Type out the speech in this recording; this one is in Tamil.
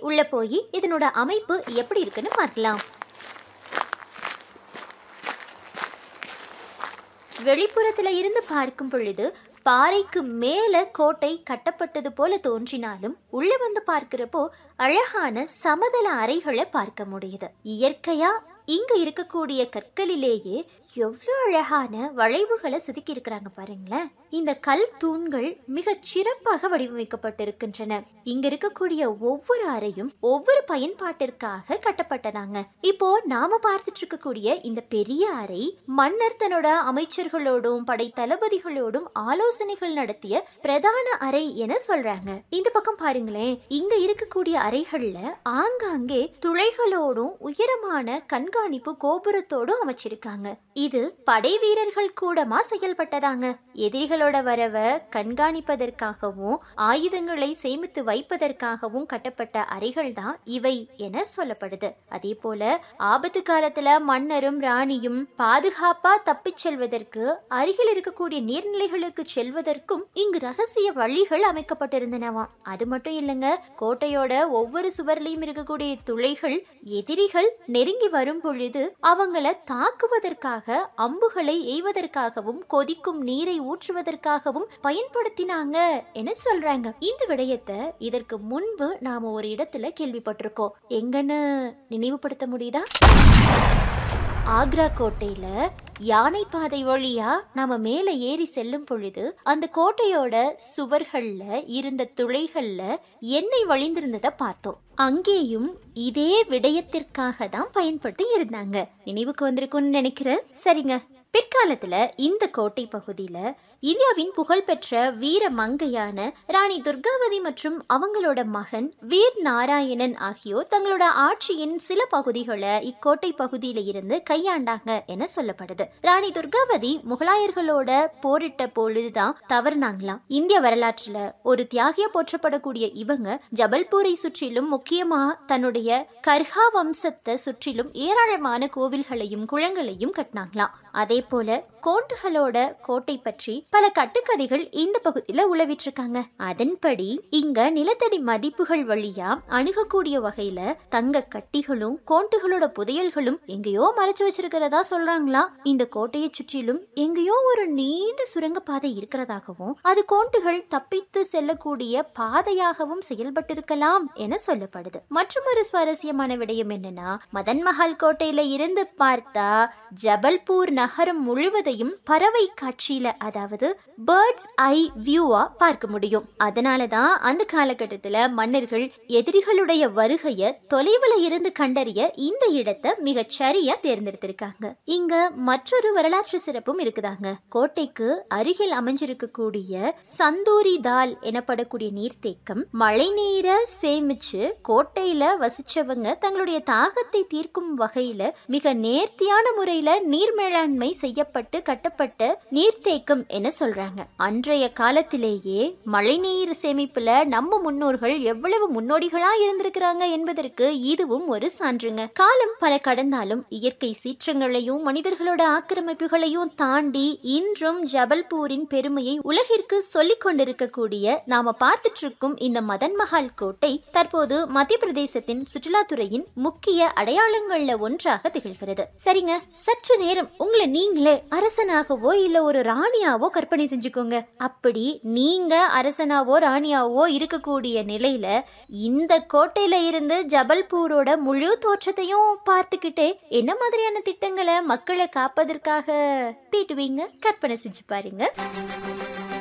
உள்ள போய் இதனோட அமைப்பு எப்படி இருக்குன்னு பார்க்கலாம் வெளிப்புறத்துல இருந்து பார்க்கும் பொழுது பாறைக்கு மேல கோட்டை கட்டப்பட்டது போல தோன்றினாலும் உள்ள வந்து பார்க்கிறப்போ அழகான சமதள அறைகளை பார்க்க முடியுது இயற்கையா இங்க இருக்கக்கூடிய கற்களிலேயே எவ்வளோ அழகான வளைவுகளை செதுக்கி இருக்கிறாங்க பாருங்களேன் இந்த கல் தூண்கள் மிகச் சிறப்பாக வடிவமைக்கப்பட்டிருக்கின்றன இங்க இருக்கக்கூடிய ஒவ்வொரு அறையும் ஒவ்வொரு பயன்பாட்டிற்காக கட்டப்பட்டதாங்க இப்போ நாம பார்த்துட்டு இருக்கக்கூடிய இந்த பெரிய அறை மன்னர் தன்னோட அமைச்சர்களோடும் படை தளபதிகளோடும் ஆலோசனைகள் நடத்திய பிரதான அறை என சொல்றாங்க இந்த பக்கம் பாருங்களேன் இங்க இருக்கக்கூடிய அறைகள்ல ஆங்காங்கே துளைகளோடும் உயரமான கண்காணிப்பு கோபுரத்தோடும் அமைச்சிருக்காங்க இது படை வீரர்கள் கூடமா செயல்பட்டதாங்க எதிரிகளோட வரவை கண்காணிப்பதற்காகவும் ஆயுதங்களை சேமித்து வைப்பதற்காகவும் கட்டப்பட்ட அறைகள் தான் இவை என சொல்லப்படுது அதே போல ஆபத்து காலத்துல மன்னரும் ராணியும் பாதுகாப்பா தப்பிச் செல்வதற்கு அருகில் இருக்கக்கூடிய நீர்நிலைகளுக்கு செல்வதற்கும் இங்கு ரகசிய வழிகள் அமைக்கப்பட்டிருந்தனவாம் அது மட்டும் இல்லைங்க கோட்டையோட ஒவ்வொரு சுவர்லையும் இருக்கக்கூடிய துளைகள் எதிரிகள் நெருங்கி வரும் பொழுது அவங்கள தாக்குவதற்காக அம்புகளை எய்வதற்காகவும் கொதிக்கும் நீரை ஊற்றுவதற்காகவும் பயன்படுத்தினாங்க என சொல்றாங்க இந்த விடயத்தை இதற்கு முன்பு நாம ஒரு இடத்துல கேள்விப்பட்டிருக்கோம் எங்கன்னு நினைவுபடுத்த முடியுதா ஆக்ரா கோட்டையில யானை பாதை வழியா நாம மேலே ஏறி செல்லும் பொழுது அந்த கோட்டையோட சுவர்கள்ல இருந்த துளைகள்ல எண்ணெய் வழிந்திருந்ததை பார்த்தோம் அங்கேயும் இதே விடயத்திற்காக தான் பயன்படுத்தி இருந்தாங்க நினைவுக்கு வந்திருக்கும்னு நினைக்கிறேன் சரிங்க பிற்காலத்துல இந்த கோட்டை பகுதியில இந்தியாவின் புகழ்பெற்ற வீர மங்கையான ராணி துர்காவதி மற்றும் அவங்களோட மகன் வீர் நாராயணன் ஆகியோர் தங்களோட ஆட்சியின் சில பகுதிகளை இக்கோட்டை பகுதியில இருந்து கையாண்டாங்க என சொல்லப்படுது ராணி துர்காவதி முகலாயர்களோட போரிட்ட பொழுதுதான் தவறுனாங்களாம் இந்திய வரலாற்றுல ஒரு தியாகியா போற்றப்படக்கூடிய இவங்க ஜபல்பூரை சுற்றிலும் முக்கியமா தன்னுடைய கர்ஹா வம்சத்தை சுற்றிலும் ஏராளமான கோவில்களையும் குளங்களையும் கட்டினாங்களாம் அதே போல கோண்டுகளோட கோட்டை பற்றி பல கட்டுக்கதைகள் இந்த பகுதியில உழவிட்டிருக்காங்க அதன்படி இங்க நிலத்தடி மதிப்புகள் வழியா அணுகக்கூடிய வகையில தங்க கட்டிகளும் கோண்டுகளோட புதையல்களும் எங்கேயோ மறைச்சு வச்சிருக்கிறதா சொல்றாங்களா இந்த கோட்டையை சுற்றிலும் எங்கேயோ ஒரு நீண்ட சுரங்கப்பாதை இருக்கிறதாகவும் அது கோண்டுகள் தப்பித்து செல்லக்கூடிய பாதையாகவும் செயல்பட்டிருக்கலாம் என சொல்லப்படுது மற்றும் ஒரு சுவாரஸ்யமான விடயம் என்னன்னா மதன் மஹால் கோட்டையில இருந்து பார்த்தா ஜபல்பூர் நகரம் முழுவதையும் பறவை காட்சியில அதாவது பேர்ட்ஸ் ஐ வியூவா பார்க்க முடியும் அதனாலதான் அந்த காலகட்டத்துல மன்னர்கள் எதிரிகளுடைய வருகைய தொலைவுல இருந்து கண்டறிய இந்த இடத்தை மிகச் சரியா தேர்ந்தெடுத்திருக்காங்க இங்க மற்றொரு வரலாற்று சிறப்பும் இருக்குதாங்க கோட்டைக்கு அருகில் அமைஞ்சிருக்கக்கூடிய சந்தூரி தால் எனப்படக்கூடிய நீர்த்தேக்கம் மழை நீரை சேமிச்சு கோட்டையில வசிச்சவங்க தங்களுடைய தாகத்தை தீர்க்கும் வகையில மிக நேர்த்தியான முறையில நீர் மேலாண்மை செய்யப்பட்டு கட்டப்பட்ட நீர்த்தேக்கம் என சொல்றாங்க அன்றைய காலத்திலேயே மழைநீர் சேமிப்புல நம்ம முன்னோர்கள் எவ்வளவு முன்னோடிகளா இருந்திருக்கிறாங்க என்பதற்கு இதுவும் ஒரு சான்றுங்க காலம் பல கடந்தாலும் இயற்கை சீற்றங்களையும் மனிதர்களோட ஆக்கிரமிப்புகளையும் தாண்டி இன்றும் ஜபல்பூரின் பெருமையை உலகிற்கு சொல்லிக் கொண்டிருக்கக்கூடிய நாம பார்த்துட்டு இருக்கும் இந்த மதன் மஹால் கோட்டை தற்போது மத்திய பிரதேசத்தின் சுற்றுலாத்துறையின் முக்கிய அடையாளங்கள்ல ஒன்றாக திகழ்கிறது சரிங்க சற்று நேரம் உங்களை நீங்களே அரசனாகவோ இல்ல ஒரு ராணியாவோ கற்பனை செஞ்சுக்கோங்க அப்படி நீங்க அரசனாவோ ராணியாவோ இருக்கக்கூடிய நிலையில இந்த கோட்டையில இருந்து ஜபல்பூரோட முழு தோற்றத்தையும் பார்த்துக்கிட்டே என்ன மாதிரியான திட்டங்களை மக்களை காப்பதற்காக தீட்டுவீங்க கற்பனை செஞ்சு பாருங்க